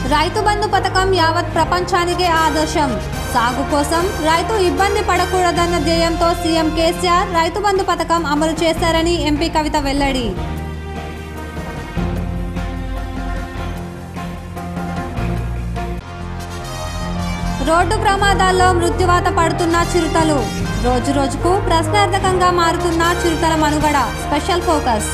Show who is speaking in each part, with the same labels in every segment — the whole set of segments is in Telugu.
Speaker 1: రైతు బంధు పథకం యావత్ ప్రపంచానికే ఆదర్శం సాగు కోసం రైతు ఇబ్బంది పడకూడదన్న ధ్యేయంతో సీఎం కేసీఆర్ రైతు బంధు పథకం అమలు చేశారని ఎంపీ కవిత వెల్లడి రోడ్డు ప్రమాదాల్లో మృత్యువాత పడుతున్న చిరుతలు రోజు రోజుకు ప్రశ్నార్థకంగా మారుతున్న చిరుతల మనుగడ స్పెషల్ ఫోకస్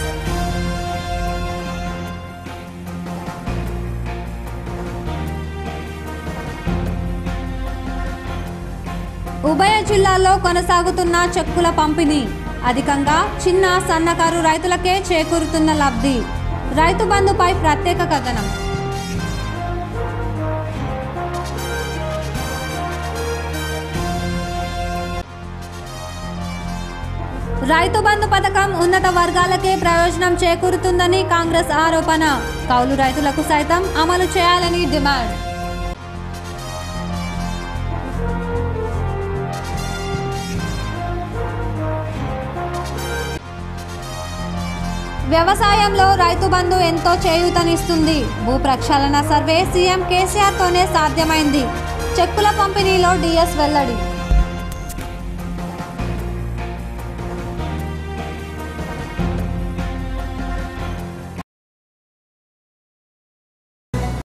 Speaker 1: ఉభయ జిల్లాల్లో కొనసాగుతున్న చెక్కుల పంపిణీ అధికంగా చిన్న సన్నకారు రైతులకే చేకూరుతున్న లబ్ధి రైతు బంధుపై ప్రత్యేక కథనం రైతు బంధు పథకం ఉన్నత వర్గాలకే ప్రయోజనం చేకూరుతుందని కాంగ్రెస్ ఆరోపణ కౌలు రైతులకు సైతం అమలు చేయాలని డిమాండ్ వ్యవసాయంలో రైతు బంధు ఎంతో చేయూతనిస్తుంది భూ ప్రక్షాళన సర్వే సీఎం కేసీఆర్ తోనే సాధ్యమైంది చెక్కుల పంపిణీలో డిఎస్ వెల్లడి